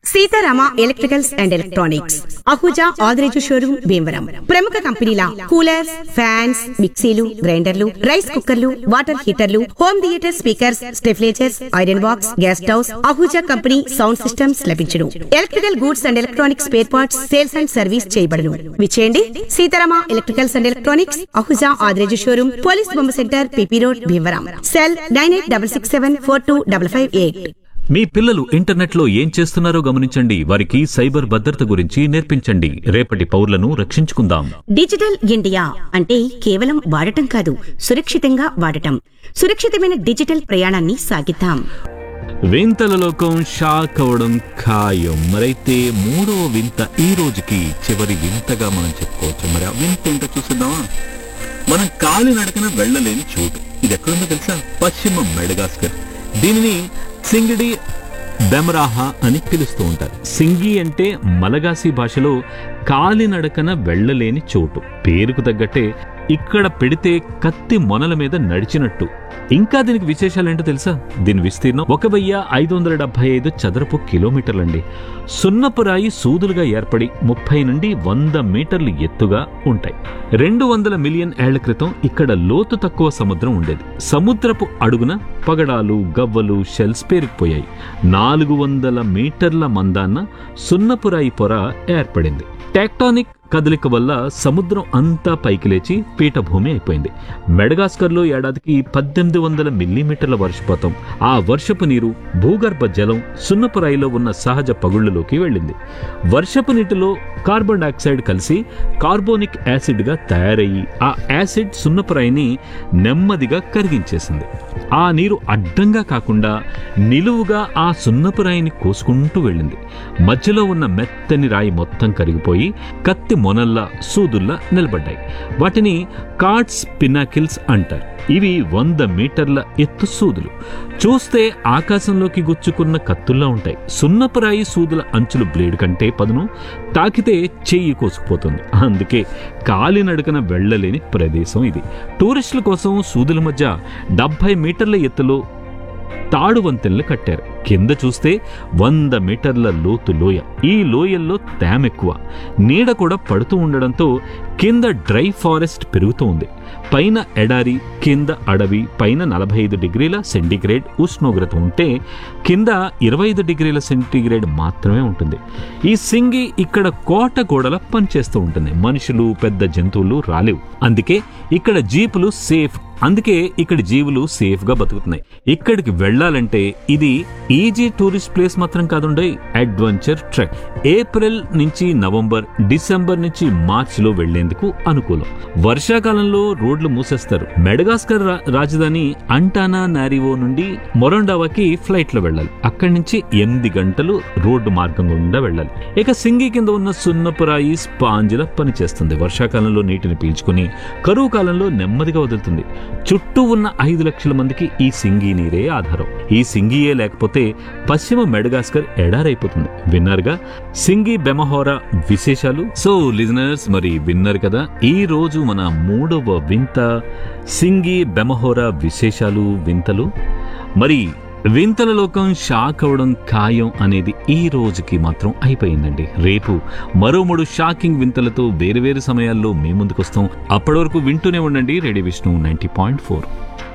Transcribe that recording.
Sitarama electricals and electronics Ahuja Adireju showroom Bhimavaram ప్రముఖ కంపెనీల coolers fans మిక్సీలు గ్రైండర్లు రైస్ కుక్కర్లు వాటర్ హీటర్లు హోమ్ థియేటర్ స్పీకర్స్ స్టెఫ్లేచర్స్ iron box gas stoves Ahuja company sound systems లభించును electrical goods and electronics spare parts sales and service చేయబడును విచేయండి Seetharama electricals and electronics Ahuja Adireju showroom police బొమ్మ centre PP road Bhimavaram cell nine eight double six seven four two double five eight మీ పిల్లలు ఇంటర్నెట్లో ఏం చేస్తున్నారో గమనించండి వారికి సైబర్ భద్రత గురించి నేర్పించండి రేపటి పౌరులను రక్షించుకుందాం డిజిటల్ ఇండియా అంటే కేవలం వాడటం కాదు సురక్షితంగా వాడటం సురక్షితమైన డిజిటల్ ప్రయాణాన్ని సాగిద్దాం వింతల లోకం షాక్ అవడం ఖాయం మరైతే మూడవ వింత ఈ రోజుకి చివరి వింతగా మనం చెప్పుకోవచ్చు మరి ఆ వింత ఏంటో చూసిద్దామా మనం కాలి నడకన వెళ్ళలేని చోటు ఇది ఎక్కడుందో తెలుసా పశ్చిమ మెడగాస్కర్ దీనిని సింగిడి బెమరాహా అని పిలుస్తూ ఉంటారు సింగి అంటే మలగాసి భాషలో కాలినడకన వెళ్ళలేని చోటు పేరుకు తగ్గట్టే ఇక్కడ పెడితే కత్తి మొనల మీద నడిచినట్టు ఇంకా దీనికి విశేషాలేంటో తెలుసా దీని విస్తీర్ణం ఒక వెయ్యి ఐదు వందల డెబ్బై ఐదు చదరపు కిలోమీటర్లండి సున్నపు రాయి సూదులుగా ఏర్పడి ముప్పై నుండి వంద మీటర్లు ఎత్తుగా ఉంటాయి రెండు వందల మిలియన్ ఏళ్ల క్రితం ఇక్కడ లోతు తక్కువ సముద్రం ఉండేది సముద్రపు అడుగున పగడాలు గవ్వలు షెల్స్ పేరుకుపోయాయి నాలుగు వందల మీటర్ల మందాన్న సున్నపు రాయి పొర ఏర్పడింది టెక్టానిక్ కదలిక వల్ల సముద్రం అంతా పైకి లేచి పీఠభూమి అయిపోయింది మెడగాస్కర్లో ఏడాదికి పద్దెనిమిది వందల మిల్లీమీటర్ల వర్షపాతం ఆ వర్షపు నీరు భూగర్భ జలం సున్నపు రాయిలో ఉన్న సహజ పగుళ్లలోకి వెళ్ళింది వర్షపు నీటిలో కార్బన్ డయాక్సైడ్ కలిసి కార్బోనిక్ యాసిడ్గా తయారయ్యి ఆ యాసిడ్ సున్నపు రాయిని నెమ్మదిగా కరిగించేసింది ఆ నీరు అడ్డంగా కాకుండా నిలువుగా ఆ సున్నపు రాయిని కోసుకుంటూ వెళ్ళింది మధ్యలో ఉన్న మెత్తని రాయి మొత్తం కరిగిపోయి కత్తి మొనల్లా సూదుల్లా నిలబడ్డాయి వాటిని కార్డ్స్ పినాకిల్స్ అంటారు ఇవి వంద మీటర్ల ఎత్తు సూదులు చూస్తే ఆకాశంలోకి గుచ్చుకున్న కత్తుల్లా ఉంటాయి సున్నపురాయి సూదుల అంచులు బ్లేడ్ కంటే పదును తాకితే చెయ్యి కోసుకుపోతుంది అందుకే కాలినడకన వెళ్ళలేని ప్రదేశం ఇది టూరిస్టుల కోసం సూదుల మధ్య డెబ్బై మీటర్ల ఎత్తులో తాడు వంతెనలు కట్టారు కింద చూస్తే వంద మీటర్ల లోతు లోయ ఈ లోయల్లో తేమ ఎక్కువ నీడ కూడా పడుతూ ఉండడంతో కింద డ్రై ఫారెస్ట్ పెరుగుతూ ఉంది పైన ఎడారి కింద అడవి పైన నలభై ఐదు డిగ్రీల సెంటీగ్రేడ్ ఉష్ణోగ్రత ఉంటే కింద ఇరవై ఐదు డిగ్రీల సెంటీగ్రేడ్ మాత్రమే ఉంటుంది ఈ సింగి ఇక్కడ కోట గోడల పనిచేస్తూ ఉంటుంది మనుషులు పెద్ద జంతువులు రాలేవు అందుకే ఇక్కడ జీపులు సేఫ్ అందుకే ఇక్కడ జీవులు సేఫ్ గా బతుకుతున్నాయి ఇక్కడికి వెళ్ళాలంటే ఇది ఈజీ టూరిస్ట్ ప్లేస్ మాత్రం కాదుండే అడ్వెంచర్ ట్రెక్ ఏప్రిల్ నుంచి నవంబర్ డిసెంబర్ నుంచి మార్చ్ లో వెళ్లేందుకు అనుకూలం వర్షాకాలంలో రోడ్లు మూసేస్తారు మెడగాస్కర్ రా- రాజధాని అంటానా నారివో నుండి మొరండావాకి ఫ్లైట్ లో వెళ్ళాలి అక్కడి నుంచి ఎనిమిది గంటలు రోడ్డు మార్గం గుండా వెళ్ళాలి ఇక సింగి కింద ఉన్న సున్నపురాయి స్పాంజిల పనిచేస్తుంది వర్షాకాలంలో నీటిని పీల్చుకుని కరువు కాలంలో నెమ్మదిగా వదులుతుంది చుట్టూ ఉన్న ఐదు లక్షల మందికి ఈ సింగి నీరే ఆధారం ఈ సింగియే లేకపోతే పశ్చిమ మెడగాస్కర్ ఎడారైపోతుంది విన్నారుగా సింగి బెమహోరా విశేషాలు సో లిజనర్స్ మరి విన్నారు కదా ఈ రోజు మన మూడవ వింత సింగి బెమహోరా విశేషాలు వింతలు మరి వింతల లోకం షాక్ అవడం ఖాయం అనేది ఈ రోజుకి మాత్రం అయిపోయిందండి రేపు మరో మూడు షాకింగ్ వింతలతో వేరు వేరు సమయాల్లో మీ ముందుకు వస్తాం అప్పటి వరకు వింటూనే ఉండండి radio Vishnu ninety point four